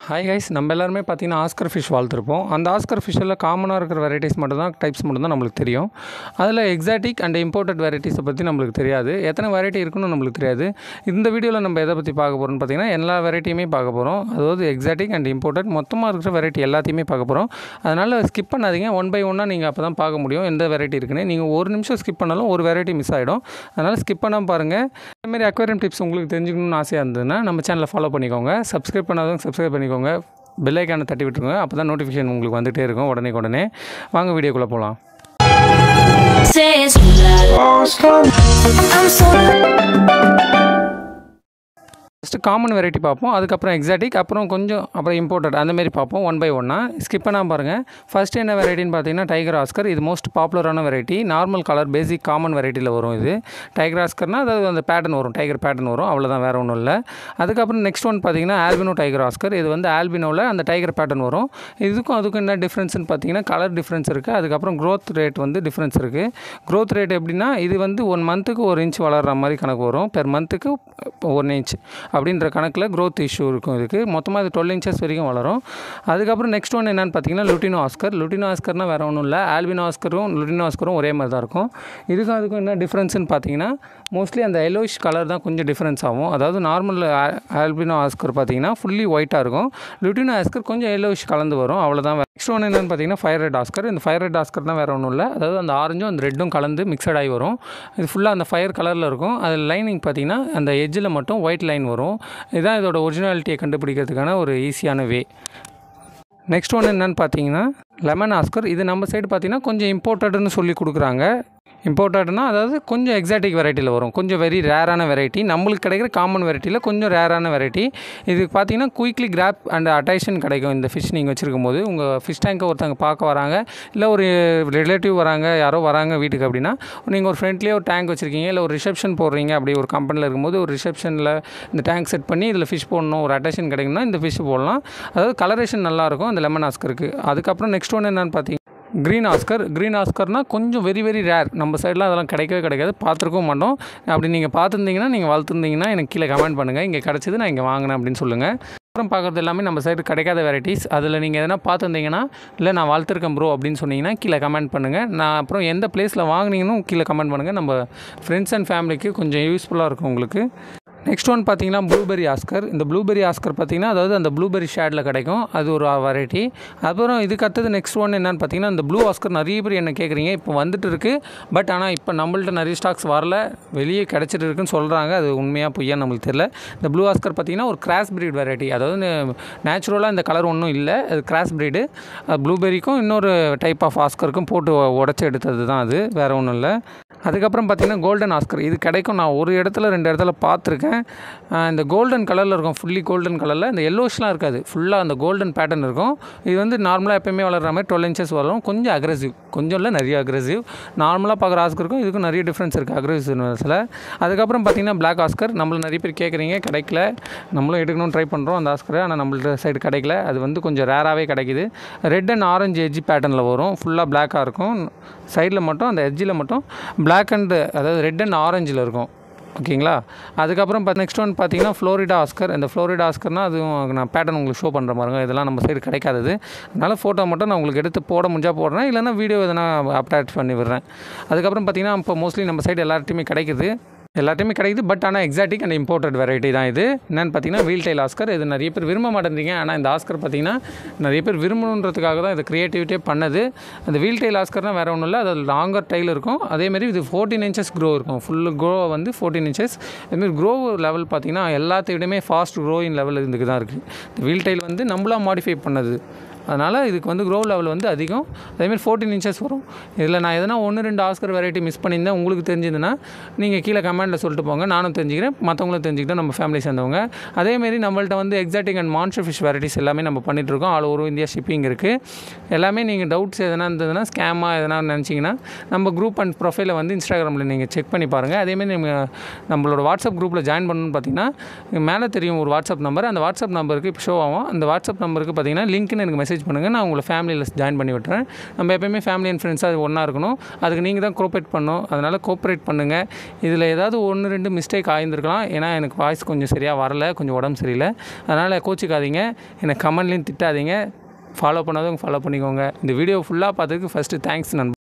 hi guys நம்ம எல்லாருமே பார்த்தீங்கன்னா ஆஸ்கர் ஃபிஷ் வளர்த்துருப்போம் அந்த ஆஸ்கர் ஃபிஷ்ஷில் காமனாக இருக்கிற வெரைட்டிஸ் மட்டும் தான் டைப்ஸ் மட்டும் தான் நம்மளுக்கு தெரியும் அதில் எக்ஸாட்டிக் அண்ட் இம்போர்ட்டட் வெரைட்டிஸை பற்றி நம்மளுக்கு தெரியாது எத்தனை வெரைட்டி இருக்குன்னு நம்மளுக்கு தெரியாது இந்த வீடியோவில் நம்ம எதை பற்றி பார்க்க போகிறோம்னு பார்த்தீங்கன்னா எல்லா வெரைட்டியுமே பார்க்க போகிறோம் அதாவது எக்ஸாட்டிக் அண்ட் இம்போர்ட்டட் மொத்தமாக இருக்கிற வெரைட்டி எல்லாத்தையுமே பார்க்க போகிறோம் அதனால் ஸ்கிப் பண்ணாதீங்க ஒன் பை ஒன்னாக நீங்கள் அப்போ தான் பார்க்க முடியும் எந்த வெரைட்டி இருக்குன்னு நீங்கள் ஒரு நிமிஷம் ஸ்கிப் பண்ணாலும் ஒரு வெரைட்டி மிஸ் ஆகிடும் அதனால் ஸ்கிப் பண்ணாமல் பாருங்கள் இதேமாரி அக்வேரியம் டிப்ஸ் உங்களுக்கு தெரிஞ்சுக்கணும்னு ஆசையாக இருந்ததுன்னா நம்ம சேனலை ஃபாலோ பண்ணிக்கோங்க சப்ஸ்கிரைப் பண்ணாதவங்க சப்ஸ்கிரைப் பண்ணிக்கோங்க பெல் ஐக்கானை தட்டி விட்டுருங்க அப்போ தான் நோட்டிஃபிகேஷன் உங்களுக்கு வந்துகிட்டே இருக்கும் உடனே உடனே வாங்க வீடியோக்குள்ளே போகலாம் says I'm so first common variety பார்ப்போம் அதுக்கப்புறம் எக்ஸாட்டிக் அப்புறம் கொஞ்சம் அப்புறம் இம்போர்ட்டட் அந்த மாதிரி பார்ப்போம் ஒன் பை ஒன்னாக ஸ்கிப் பண்ணாமல் பாருங்கள் ஃபர்ஸ்ட் என்ன வெரைட்டின்னு பார்த்தீங்கன்னா டைகர் ஆஸ்கர் இது மோஸ்ட் பாப்புலரான variety normal colour basic common வெரைட்டியில் வரும் இது டைகர் ஆஸ்கர்னால் அதாவது அந்த பேட்டர்ன் வரும் டைகர் பேட்டர்ன் வரும் அவ்வளோதான் வேறு ஒன்றும் இல்லை அதுக்கப்புறம் நெக்ஸ்ட் ஒன் பார்த்தீங்கன்னா ஆல்பினோ டைகர் ஆஸ்கர் இது வந்து ஆல்பினோவில் அந்த டைகர் பேட்டர்ன் வரும் இதுக்கும் அதுக்கும் என்ன டிஃப்ரென்ஸ்னு பார்த்தீங்கன்னா கலர் டிஃப்ரென்ஸ் இருக்குது அதுக்கப்புறம் க்ரோத் ரேட் வந்து டிஃப்ரென்ஸ் இருக்குது க்ரோத் ரேட் எப்படின்னா இது வந்து ஒன் மந்த்துக்கு ஒரு இன்ச் வளர்கிற மாதிரி கணக்கு வரும் பெர் மந்த்துக்கு ஒன் இன்ச் அப்படின்ற கணக்கில் க்ரோத் இஷ்யூ இருக்கும் இதுக்கு மொத்தமாக இது டுவெல் இன்ச்சஸ் வரைக்கும் வளரும் அதுக்கப்புறம் நெக்ஸ்ட் ஒன் என்னென்னு பார்த்தீங்கன்னா லுட்டினோ ஆஸ்கர் லுட்டினோ ஆஸ்கர்னால் வேறு ஒன்றும் இல்லை ஆல்பினோ ஆஸ்கரும் லுட்டினோ ஆஸ்கரும் ஒரே மாதிரி தான் இருக்கும் இதுக்கும் அதுக்கும் என்ன டிஃப்ரென்ஸ்னு பார்த்தீங்கன்னா மோஸ்ட்லி அந்த எல்லோயிஷ் கலர் தான் கொஞ்சம் டிஃப்ரென்ஸ் ஆகும் அதாவது நார்மல் ஆல்பினோ ஆஸ்கர் பார்த்தீங்கன்னா ஃபுல்லி ஒயிட்டாக இருக்கும் லுட்டினோ ஆஸ்கர் கொஞ்சம் எல்லோயிஷ் கலந்து வரும் அவ்வளோதான் நெக்ஸ்ட் ஒன் என்னென்னு பார்த்தீங்கன்னா ஃபயர் ரெட் ஆஸ்கர் இந்த ஃபயர் ரெட் ஆஸ்கர் தான் வேறு ஒன்றும் இல்லை அதாவது அந்த ஆரஞ்சும் அந்த ரெட்டும் கலந்து மிக்சட் ஆகி வரும் இது ஃபுல்லாக அந்த ஃபயர் கலரில் இருக்கும் அது லைனிங் பார்த்தீங்கன்னா அந்த எஜ்ஜில் மட்டும் ஒயிட் லைன் வரும் இதுதான் இதோட ஒரிஜினாலிட்டியை கண்டுபிடிக்கிறதுக்கான ஒரு ஈஸியான வே நெக்ஸ்ட் ஒன்று என்னென்னு பார்த்தீங்கன்னா லெமன் ஆஸ்கர் இது நம்ம சைடு பார்த்தீங்கன்னா கொஞ்சம் இம்போர்ட்டட்னு சொல்லி கொடுக்குறாங்க இம்போர்ட்டட்னா அதாவது கொஞ்சம் எக்ஸாட்டிக் வெரைட்டியில் வரும் கொஞ்சம் வெரி ரேரான வெரைட்டி நம்மளுக்கு கிடைக்கிற காமன் வெரைட்டியில் கொஞ்சம் ரேரான வெரைட்டி இது பார்த்தீங்கன்னா குயிக்லி கிராப் அண்ட் அட்டேஷன் கிடைக்கும் இந்த ஃபிஷ் நீங்கள் வச்சுருக்கும் போது உங்கள் ஃபிஷ் டேங்கை ஒருத்தவங்க பார்க்க வராங்க இல்லை ஒரு ரிலேட்டிவ் வராங்க யாரோ வராங்க வீட்டுக்கு அப்படின்னா நீங்கள் ஒரு ஃப்ரெண்ட்லேயே ஒரு டேங்க் வச்சுருக்கீங்க இல்லை ஒரு ரிசப்ஷன் போடுறீங்க அப்படி ஒரு கம்பெனியில் இருக்கும்போது ஒரு ரிசப்ஷனில் இந்த டேங்க் செட் பண்ணி இதில் ஃபிஷ் போடணும் ஒரு அட்டேஷன் கிடைக்கும்னா இந்த ஃபிஷ் போடலாம் அதாவது கலரேஷன் நல்லாயிருக்கும் அந்த லெமன் ஆஸ்கருக்கு அதுக்கப்புறம் நெக்ஸ்ட் ஒன்று என்னென்னு பார்த்தீங்கன்னா க்ரீன் ஆஸ்கர் க்ரீன் ஆஸ்கர்னால் கொஞ்சம் வெரி வெரி ரேர் நம்ம சைடில் அதெல்லாம் கிடைக்கவே கிடைக்காது பார்த்துருக்கவும் மாட்டோம் அப்படி நீங்கள் பார்த்துருந்தீங்கன்னா நீங்கள் வளர்த்துருந்தீங்கன்னா எனக்கு கீழே கமெண்ட் பண்ணுங்கள் இங்கே கிடச்சிது நான் இங்கே வாங்கினேன் அப்படின்னு சொல்லுங்கள் அப்புறம் பார்க்குறது எல்லாமே நம்ம சைடு கிடைக்காத வெரைட்டிஸ் அதில் நீங்கள் எதனா பார்த்துருந்தீங்கன்னா இல்லை நான் வளர்த்துருக்கேன் ப்ரோ அப்படின்னு சொன்னீங்கன்னா கீழே கமெண்ட் பண்ணுங்கள் நான் அப்புறம் எந்த பிளேஸில் வாங்கினீங்கன்னு கீழே கமெண்ட் பண்ணுங்கள் நம்ம ஃப்ரெண்ட்ஸ் அண்ட் ஃபேமிலிக்கு கொஞ்சம் யூஸ்ஃபுல்லாக இருக்கும் உங்களுக்கு நெக்ஸ்ட் ஒன் பார்த்தீங்கன்னா ப்ளூபெரி ஆஸ்கர் இந்த ப்ளூபெரி ஆஸ்கர் பார்த்தீங்கன்னா அதாவது அந்த ப்ளூபெரி ஷேடில் கிடைக்கும் அது ஒரு வெரைட்டி அப்புறம் இதுக்கு அடுத்தது நெக்ஸ்ட் ஒன் என்னென்னு பார்த்தீங்கன்னா இந்த ப்ளூ ஆஸ்கர் நிறைய பேர் என்ன கேட்குறீங்க இப்போ வந்துட்டு இருக்குது பட் ஆனால் இப்போ நம்மள்ட்ட நிறைய ஸ்டாக்ஸ் வரல வெளியே கிடச்சிட்டு இருக்குன்னு சொல்கிறாங்க அது உண்மையாக பொய்யா நம்மளுக்கு தெரியல இந்த ப்ளூ ஆஸ்கர் பார்த்தீங்கன்னா ஒரு கிராஸ் பிரீட் வெரைட்டி அதாவது நேச்சுரலாக இந்த கலர் ஒன்றும் இல்லை அது கிராஸ் பிரீடு ப்ளூபெரிக்கும் இன்னொரு டைப் ஆஃப் ஆஸ்கருக்கும் போட்டு உடச்சி எடுத்தது தான் அது வேறு ஒன்றும் இல்லை அதுக்கப்புறம் பார்த்தீங்கன்னா கோல்டன் ஆஸ்கர் இது கிடைக்கும் நான் ஒரு இடத்துல ரெண்டு இடத்துல பார்த்துருக்கேன் இந்த கோல்டன் கலரில் இருக்கும் ஃபுல்லி கோல்டன் கலரில் இந்த எல்லோஸ்லாம் இருக்காது ஃபுல்லாக அந்த கோல்டன் பேட்டர்ன் இருக்கும் இது வந்து நார்மலாக எப்போயுமே வளர்கிற மாதிரி டுவெல் இன்ச்சஸ் வரும் கொஞ்சம் அக்ரெசிவ் கொஞ்சம் இல்லை நிறைய அக்ரெசிவ் நார்மலாக பார்க்குற ஆஸ்கருக்கும் இதுக்கும் நிறைய டிஃப்ரென்ஸ் இருக்குது அக்ரெசிவ்னஸில் அதுக்கப்புறம் பார்த்தீங்கன்னா பிளாக் ஆஸ்கர் நம்மள நிறைய பேர் கேட்குறீங்க கிடைக்கல நம்மளும் எடுக்கணும்னு ட்ரை பண்ணுறோம் அந்த ஆஸ்கரை ஆனால் நம்மள்ட்ட சைடு கிடைக்கல அது வந்து கொஞ்சம் ரேராகவே கிடைக்குது ரெட் அண்ட் ஆரஞ்சு எஜ்ஜி பேட்டர்னில் வரும் ஃபுல்லாக பிளாக்காக இருக்கும் சைடில் மட்டும் அந்த எட்ஜில் மட்டும் பிளாக் அண்ட் அதாவது ரெட் அண்ட் ஆரஞ்சில் இருக்கும் ஓகேங்களா அதுக்கப்புறம் பார்த்து நெக்ஸ்ட் ஒன் பார்த்தீங்கன்னா ஃப்ளோரிடா ஆஸ்கர் இந்த ஃப்ளோரிடா ஆஸ்கர்னால் அதுவும் நான் பேட்டர்ன் உங்களுக்கு ஷோ பண்ணுற பாருங்க இதெல்லாம் நம்ம சைடு கிடைக்காதது அதனால் ஃபோட்டோ மட்டும் நான் உங்களுக்கு எடுத்து போட முடிஞ்சால் போடுறேன் இல்லைனா வீடியோ எதனா அப்டேட் பண்ணி விடுறேன் அதுக்கப்புறம் பார்த்தீங்கன்னா இப்போ மோஸ்ட்லி நம்ம சைடு எல்லார்ட்டையுமே கிடைக்குது எல்லாத்தையுமே கிடைக்குது பட் ஆனால் எக்ஸாட்டிக் அண்ட் இம்போர்ட்டட் வெரைட்டி தான் இது என்னென்னு பார்த்தீங்கன்னா வீல் டைல் ஆஸ்கர் இது நிறைய பேர் விரும்ப மாட்டேங்கிறீங்க ஆனால் இந்த ஆஸ்கர் பார்த்தீங்கன்னா நிறைய பேர் விரும்பணுன்றதுக்காக தான் இது க்ரியேட்டிவிட்டியே பண்ணது அந்த வீல் டைல் ஆஸ்கர்னால் வேறு ஒன்றும் இல்லை அது லாங்கர் டைல் இருக்கும் அதேமாரி இது ஃபோர்டீன் இன்ச்சஸ் க்ரோ இருக்கும் ஃபுல்லு க்ரோ வந்து ஃபோர்டீன் இன்ச்சஸ் அதுமாரி க்ரோ லெவல் பார்த்தீங்கன்னா எல்லாத்தையுமே ஃபாஸ்ட் க்ரோயிங் லெவல் இதுக்கு தான் இருக்குது இந்த வீல் டைல் வந்து நம்மளாக மாடிஃபை பண்ணது அதனால் இதுக்கு வந்து க்ரோ லெவல் வந்து அதிகம் அதேமாதிரி ஃபோர்டீன் இன்ச்சஸ் வரும் இதில் நான் எதனா ஒன்று ரெண்டு ஆஸ்கர் வெரைட்டி மிஸ் பண்ணியிருந்தேன் உங்களுக்கு தெரிஞ்சதுன்னா நீங்கள் கீழே கமெண்ட்டில் சொல்லிட்டு போங்க நானும் தெரிஞ்சுக்கிறேன் மற்றவங்களும் தெரிஞ்சுக்கிட்டேன் நம்ம ஃபேமிலி சேர்ந்தவங்க அதேமாரி நம்மள்ட்ட வந்து exotic and monster fish varieties எல்லாமே நம்ம பண்ணிகிட்ருக்கோம் ஆல் ஓவர் இந்தியா ஷிப்பிங் இருக்குது எல்லாமே நீங்கள் டவுட்ஸ் எதனா இருந்ததுன்னா ஸ்கேமாக எதனா நினச்சிங்கன்னா நம்ம குரூப் அண்ட் ப்ரொஃபைலை வந்து இன்ஸ்டாகிராமில் நீங்கள் செக் பண்ணி பாருங்கள் அதேமாரி நம்ம நம்மளோட வாட்ஸ்அப் குரூப்பில் ஜாயின் பண்ணணும்னு பார்த்தீங்கன்னா மேலே தெரியும் ஒரு வாட்ஸ்அப் நம்பர் அந்த வாட்ஸ்அப் நம்பருக்கு இப்போ ஷோ ஆகும் அந்த வாட்ஸ்அப் நம்பருக்கு பார்த்தீங்கன்னா லிங்க்னு எனக்கு மெசேஜ் மெசேஜ் பண்ணுங்கள் நான் உங்களை ஃபேமிலியில் ஜாயின் பண்ணி விட்டுறேன் நம்ம எப்பயுமே ஃபேமிலி அண்ட் ஃப்ரெண்ட்ஸாக அது ஒன்றா இருக்கணும் அதுக்கு நீங்கள் தான் கோஆப்ரேட் பண்ணணும் அதனால் கோஆப்ரேட் பண்ணுங்கள் இதில் ஏதாவது ஒன்று ரெண்டு மிஸ்டேக் ஆயிருந்திருக்கலாம் ஏன்னா எனக்கு வாய்ஸ் கொஞ்சம் சரியாக வரல கொஞ்சம் உடம்பு சரியில்லை அதனால் கோச்சிக்காதீங்க என்னை கமெண்ட்லேயும் திட்டாதீங்க ஃபாலோ பண்ணாதவங்க ஃபாலோ பண்ணிக்கோங்க இந்த வீடியோ ஃபுல்லாக பார்த்ததுக்கு ஃபஸ்ட்டு தேங்க்ஸ் நண்பா